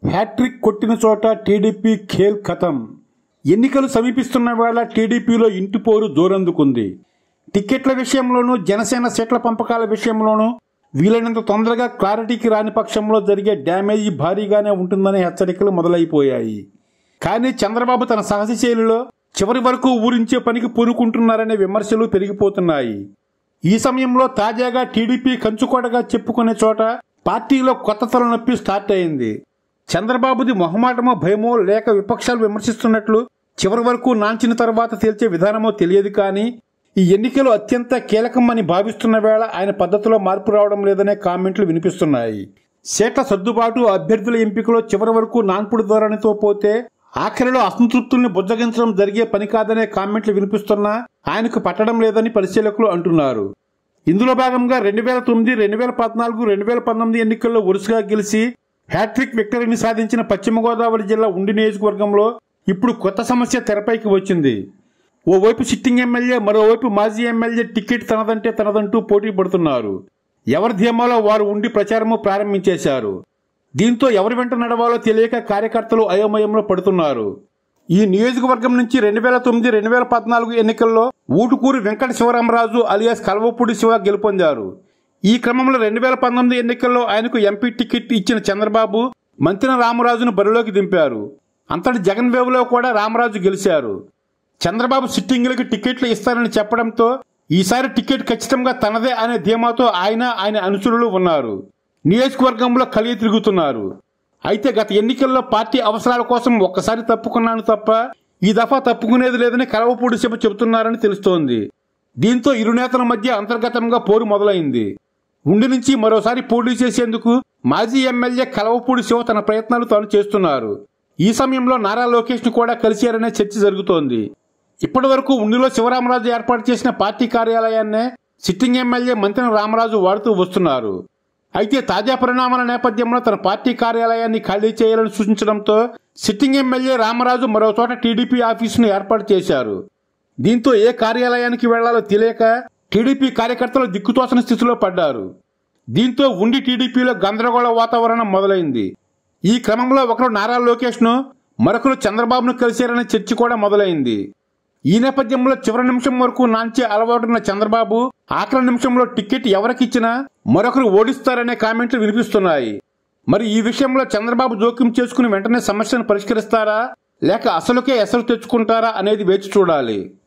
hat trick కొట్టిన చోట TDP Khel ఖతం ఎన్నికలు సమీపిస్తున్న వేళ టీడీపీలో ఇంటి పోరు జోరందుకుంది టిక్కెట్ల విషయంలోనూ జనసేన సీట్ల పంపకాల విషయంలోనూ వీలైనంత తొందరగా క్లారిటీకి రాని పక్షంలో జరిగే డ్యామేజీ భారీగానే ఉంటుందనే హెచ్చరికలు మొదలైపోయాయి కానీ చంద్రబాబు తన సహజ శైలిలో చివరి వరకు ఊరించే పనికి పూనుకుంటున్నారనే విమర్శలు పెరిగిపోతున్నాయి ఈ సమయంలో తాజాగా టీడీపీ కంచుకోటగా చెప్పుకునే చోట పార్టీలో కొత్త తలనొప్పి స్టార్ట్ అయింది చంద్రబాబుది మొహమాటమో భయమో లేక విపక్షాలు విమర్శిస్తున్నట్లు చివరి వరకు నాంచిన తర్వాత తేల్చే విధానమో తెలియదు కానీ ఈ ఎన్నికలు అత్యంత కీలకమని భావిస్తున్న వేళ ఆయన పద్ధతిలో మార్పు రావడం లేదనే కామెంట్లు వినిపిస్తున్నాయి సీట్ల సర్దుబాటు అభ్యర్థుల ఎంపికలో చివరి వరకు నాన్పుడు ధోరణితో పోతే ఆఖరిలో అసంతృప్తుల్ని బుజ్జగించడం జరిగే పని కాదనే కామెంట్లు వినిపిస్తున్నా ఆయనకు పట్టడం లేదని పరిశీలకులు అంటున్నారు ఇందులో భాగంగా రెండు వేల తొమ్మిది రెండు వేల పద్నాలుగు రెండు వేల పంతొమ్మిది ఎన్నికల్లో వరుసగా గెలిచి హ్యాట్రిక్ విక్టరీని సాధించిన పశ్చిమ గోదావరి జిల్లా ఉండి నియోజకవర్గంలో ఇప్పుడు కొత్త సమస్య తెరపైకి వచ్చింది ఓవైపు సిట్టింగ్ ఎమ్మెల్యే మరోవైపు మాజీ ఎమ్మెల్యే టికెట్ తనదంటే తనదంటూ పోటీ పడుతున్నారు ఎవరి ధీమాలో వారు ఉండి ప్రచారము ప్రారంభించేశారు దీంతో ఎవరి వెంట నడవాలో తెలియక కార్యకర్తలు అయోమయంలో పడుతున్నారు ఈ నియోజకవర్గం నుంచి రెండు వేల తొమ్మిది రెండు వేల పద్నాలుగు ఎన్నికల్లో ఊటుకూరు వెంకట శివరామరాజు అలియాస్ కల్వపూడి శివ గెలుపొందారు ఈ క్రమంలో రెండు వేల పంతొమ్మిది ఎన్నికల్లో ఆయనకు ఎంపీ టికెట్ ఇచ్చిన చంద్రబాబు మంతిన రామరాజును బరిలోకి దింపారు అంతటి జగన్ వేవ్లో కూడా రామరాజు గెలిచారు చంద్రబాబు సిట్టింగులకు టికెట్లు ఇస్తారని చెప్పడంతో ఈసారి టికెట్ ఖచ్చితంగా తనదే అనే ధీమాతో ఆయన ఆయన అనుచరులు ఉన్నారు నియోజకవర్గంలో కలిగి తిరుగుతున్నారు అయితే గత ఎన్నికల్లో పార్టీ అవసరాల కోసం ఒక్కసారి తప్పుకున్నాను తప్ప ఈ దఫా తప్పుకునేది లేదని కలవపూడి శివ చెబుతున్నారని తెలుస్తోంది దీంతో ఇరు నేతల మధ్య అంతర్గతంగా పోరు మొదలైంది ఉండి నుంచి మరోసారి పోటీ చేసేందుకు మాజీ ఎమ్మెల్యే కలవపూడి శివ తన ప్రయత్నాలు తాను చేస్తున్నారు ఈ సమయంలో నారా లోకేష్ ను కూడా కలిశారనే చర్చ జరుగుతోంది ఇప్పటి వరకు ఉండిలో శివరామరాజు ఏర్పాటు చేసిన పార్టీ కార్యాలయాన్నే సిట్టింగ్ ఎమ్మెల్యే మంత్రి రామరాజు వాడుతూ వస్తున్నారు అయితే తాజా పరిణామాల నేపథ్యంలో తన పార్టీ కార్యాలయాన్ని ఖాళీ చేయాలని సూచించడంతో సిట్టింగ్ ఎమ్మెల్యే రామరాజు మరో చోట టీడీపీ ఆఫీసును ఏర్పాటు చేశారు దీంతో ఏ కార్యాలయానికి వెళ్లాలో తెలియక టీడీపీ కార్యకర్తలు దిక్కుతోచని స్థితిలో పడ్డారు దీంతో ఉండి టీడీపీలో గందరగోళ వాతావరణం మొదలైంది ఈ క్రమంలో ఒకరు నారా లోకేష్ ను మరొకరు చంద్రబాబును కలిశారనే చర్చ కూడా మొదలైంది ఈ నేపథ్యంలో చివరి నిమిషం వరకు నాంచే అలవాటున్న చంద్రబాబు ఆఖరి నిమిషంలో టికెట్ ఎవరికిచ్చినా మరొకరు ఓడిస్తారనే కామెంట్లు వినిపిస్తున్నాయి మరి ఈ విషయంలో చంద్రబాబు జోక్యం చేసుకుని వెంటనే సమస్యను పరిష్కరిస్తారా లేక అసలుకే ఎసరు తెచ్చుకుంటారా అనేది వేచి చూడాలి